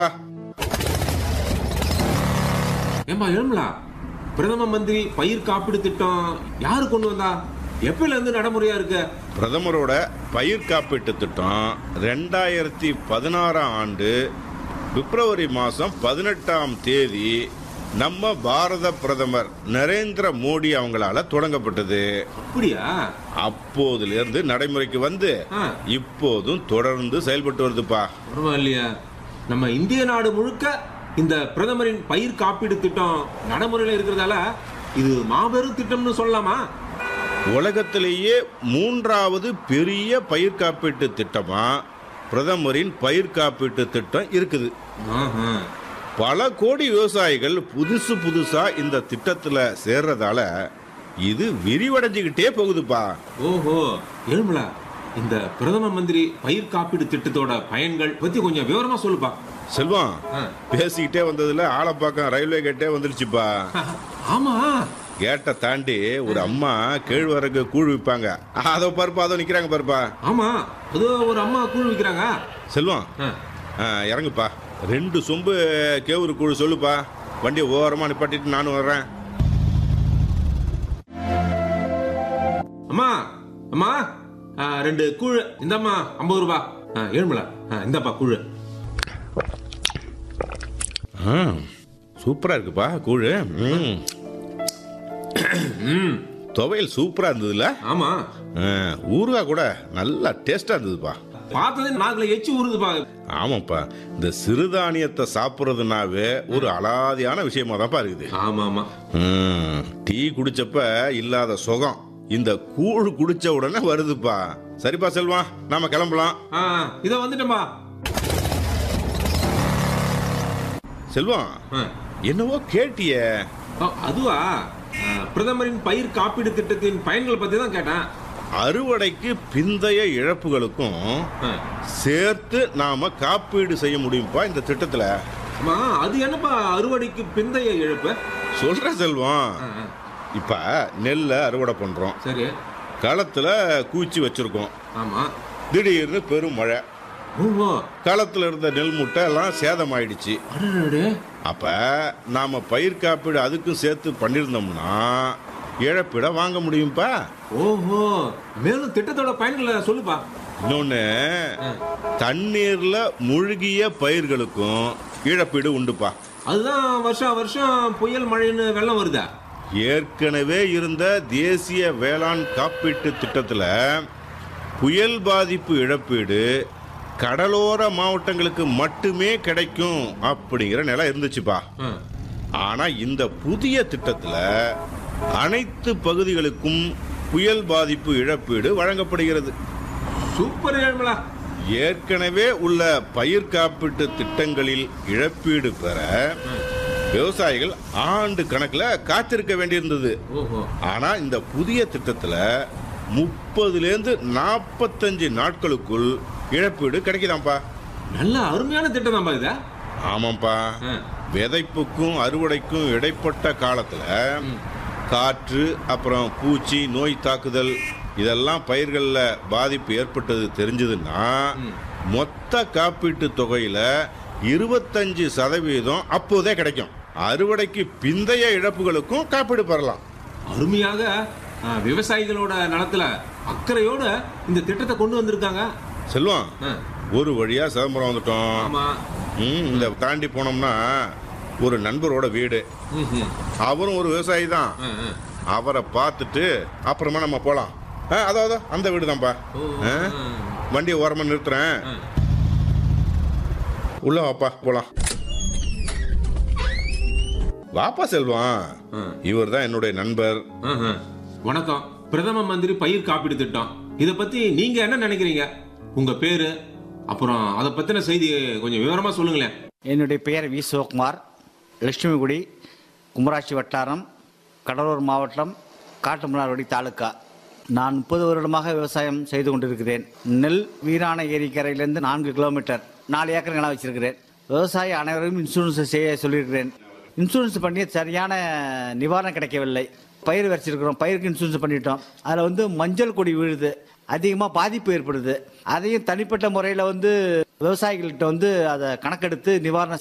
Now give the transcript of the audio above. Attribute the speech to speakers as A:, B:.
A: ஏம்பா எழுமலா பிரதம மந்திரி பயிர் காப்பீடு திட்டம் யாரு கொண்டு வந்தா எப்பல இருந்து நடைமுறையா இருக்கு
B: பிரதமரோட பயிர் காப்பீட்டு திட்டம் ரெண்டாயிரத்தி பதினாறாம் ஆண்டு பிப்ரவரி மாதம் பதினெட்டாம் தேதி நம்ம பாரத பிரதமர் நரேந்திர மோடி அவங்களால தொடங்கப்பட்டது
A: அப்படியா
B: அப்போதிலிருந்து நடைமுறைக்கு வந்து
A: ஆ.
B: இப்போதும் தொடர்ந்து செயல்பட்டு வருதுப்பா
A: பரவாயில்லையா நம்ம இந்திய நாடு முழுக்க இந்த பிரதமரின் பயிர் காப்பீடு திட்டம் நடைமுறையில் இருக்கிறதால இது மாபெரும் திட்டம்னு சொல்லலாமா
B: உலகத்திலேயே மூன்றாவது பெரிய பயிர் காப்பீட்டு திட்டமா பிரதமரின் பயிர் காப்பீட்டு திட்டம் இருக்குது
A: ஆஹா.
B: பல கோடி விவசாயிகள் புதுசு புதுசா இந்த திட்டத்துல சேர்றதால இது விரிவடைஞ்சுக்கிட்டே போகுதுப்பா
A: ஓஹோ எழுமலா இந்த பிரதம மந்திரி பயிர் காப்பீடு திட்டத்தோட பயன்கள் பத்தி கொஞ்சம் விவரமா சொல்லுப்பா
B: செல்வம்
A: ஆ.
B: பேசிக்கிட்டே வந்ததுல ஆலப்பாக்கம் ரயில்வே கேட்டே வந்துருச்சுப்பா
A: ஆமா
B: கேட்டை தாண்டி ஒரு அம்மா கேழ்வரகு கூழ் விற்பாங்க அதோ பருப்பா அதோ நிக்கிறாங்க பருப்பா
A: ஆமா அது ஒரு அம்மா கூழ் விக்கிறாங்க
B: செல்வம்
A: ஆ.
B: ஆ, இறங்குப்பா ரெண்டு சொம்பு கேவுரு கூழ் சொல்லுப்பா வண்டியை ஓரமா நிப்பாட்டிட்டு நானும் வர்றேன்
A: அம்மா அம்மா ஆ, ரெண்டு கூழ் இந்தாம்மா ஐம்பது ரூபா ஆ, ஏழுமலா ஆ, இந்தாப்பா கூழ்
B: ஆ, சூப்பரா இருக்குப்பா கூழ் ம்.
A: ம்
B: துவையல் சூப்பரா இருந்ததுல
A: ஆமா
B: ஆ, ஊறுகாய் கூட நல்லா டேஸ்டா இருந்ததுப்பா
A: பார்த்தது நாக்குல எச்சி ஊறுதுப்பா
B: ஆமாப்பா இந்த சிறுதானியத்தை சாப்பிட்றதுனாவே ஒரு அலாதியான விஷயமா தான்ப்பா இருக்குது
A: ஆமா ஆமா
B: ம், டீ குடிச்சப்ப இல்லாத சுகம் இந்த கூழ் குடிச்ச உடனே வருதுப்பா சரிப்பா செல்வா நாம கிளம்பலாம்
A: ஆ இத வந்துட்டேன்பா
B: செல்வம்
A: ஆ.
B: என்னவோ கேட்டியே
A: ஆ, அதுவா ஆ, பிரதமரின் பயிர் காப்பீடு திட்டத்தின் பயன்கள் பத்தி தான் கேட்டேன்
B: அறுவடைக்கு பிந்தைய இழப்புகளுக்கும்
A: ஆ.
B: சேர்த்து நாம காப்பீடு செய்ய முடியும்ப்பா இந்த திட்டத்துல
A: அம்மா அது என்னப்பா அறுவடைக்கு பிந்தைய இழப்பு
B: சொல்ற செல்வம்
A: ஆ, ஆ.
B: இப்ப நெல்லை அறுவடை பண்றோம்
A: சரி
B: களத்துல கூச்சி வச்சிருக்கோம்
A: ஆமா
B: திடீர்னு பெரும் மழை
A: ஓஹோ
B: களத்துல இருந்த நெல் முட்டை எல்லாம் சேதமாயிடுச்சு
A: அடடடே.
B: அப்ப நாம பயிர் காப்பீடு அதுக்கும் சேர்த்து பண்ணியிருந்தோம்னா இழப்பீட வாங்க முடியும்ப்பா
A: ஓஹோ மேலும் திட்டத்தோட பயன்களை சொல்லுப்பா
B: இன்னொன்னு தண்ணீர்ல முழுகிய பயிர்களுக்கும் இழப்பீடு உண்டுப்பா
A: அதுதான் வருஷம் வருஷம் புயல் மழைன்னு வெள்ளம் வருதா
B: ஏற்கனவே இருந்த தேசிய வேளாண் காப்பீட்டு திட்டத்துல புயல் பாதிப்பு இழப்பீடு கடலோர மாவட்டங்களுக்கு மட்டுமே கிடைக்கும் அப்படிங்கிற நிலை இருந்துச்சுப்பா
A: ஆ.
B: ஆனா இந்த புதிய திட்டத்துல அனைத்து பகுதிகளுக்கும் புயல் பாதிப்பு இழப்பீடு வழங்கப்படுகிறது
A: சூப்பர் ஏழ்மலா
B: ஏற்கனவே உள்ள பயிர் காப்பீட்டு திட்டங்களில் இழப்பீடு பெற விவசாயிகள் ஆண்டு கணக்குல காத்திருக்க வேண்டியிருந்தது
A: ஓஹோ
B: ஆனா இந்த புதிய திட்டத்துல முப்பதுல இருந்து நாற்பத்தஞ்சு நாட்களுக்குள் இழப்பீடு கிடைக்குதாம்ப்பா
A: நல்ல அருமையான திட்டம் தான்ப்பா இது
B: ஆமாப்பா
A: ஆ.
B: விதைப்புக்கும் அறுவடைக்கும் இடைப்பட்ட காலத்துல காற்று அப்புறம் பூச்சி நோய் தாக்குதல் இதெல்லாம் பயிர்கள்ல பாதிப்பு ஏற்பட்டது தெரிஞ்சதுன்னா மொத்த காப்பீட்டு தொகையில இருபத்தஞ்சு சதவீதம் அப்போதே கிடைக்கும் அறுவடைக்கு பிந்தைய இழப்புகளுக்கும் காப்பீடு பெறலாம்
A: அருமையாக ஆ, விவசாயிகளோட நலத்துல அக்கறையோட இந்த திட்டத்தை கொண்டு வந்திருக்காங்க
B: செல்வம்
A: ஆ.
B: ஒரு வழியா சிதம்பரம் வந்துட்டோம்
A: ஆமா
B: ம், இந்த தாண்டி போனோம்னா ஒரு நண்பரோட வீடு
A: ம்ஹும்.
B: அவரும் ஒரு விவசாயி தான்
A: ஆ, ஆ.
B: அவரை பார்த்துட்டு அப்புறமா நம்ம போலாம் ஆ, அதோ அதோ அந்த வீடு தான்ப்பா
A: ஓ,
B: ஆ?
A: ஆ.
B: வண்டியை ஓரமா நிறுத்துறேன்
A: ஆ.
B: உள்ள வாப்பா போலாம் வாப்பா செல்வம்
A: ஆ.
B: இவர் தான் என்னுடைய நண்பர்
A: ஆஹா. வணக்கம் பிரதம மந்திரி பயிர் காப்பீடு திட்டம் இத பத்தி நீங்க என்ன நினைக்கிறீங்க உங்க பேரு அப்புறம் அதை பத்தின செய்தி கொஞ்சம் விவரமா சொல்லுங்களேன்
C: என்னுடைய பெயர் வி சிவகுமார் லட்சுமிகுடி குமராட்சி வட்டாரம் கடலூர் மாவட்டம் காட்டுமன்னார்வடி தாலுக்கா நான் முப்பது வருடமாக விவசாயம் செய்து கொண்டிருக்கிறேன் நெல் வீராண ஏரிக்கரையிலிருந்து நான்கு கிலோமீட்டர் நாலு ஏக்கர் நிலம் வச்சிருக்கிறேன் விவசாயி அனைவரும் இன்சூரன்ஸ் செய்ய சொல்லியிருக்கிறேன் இன்சூரன்ஸ் பண்ணி சரியான நிவாரணம் கிடைக்கவில்லை பயிர் வச்சிருக்கிறோம் பயிருக்கு இன்சூரன்ஸ் பண்ணிட்டோம் அதில் வந்து மஞ்சள் கொடி விழுது அதிகமாக பாதிப்பு ஏற்படுது அதையும் தனிப்பட்ட முறையில் வந்து விவசாயிகள்கிட்ட வந்து அதை கணக்கெடுத்து நிவாரண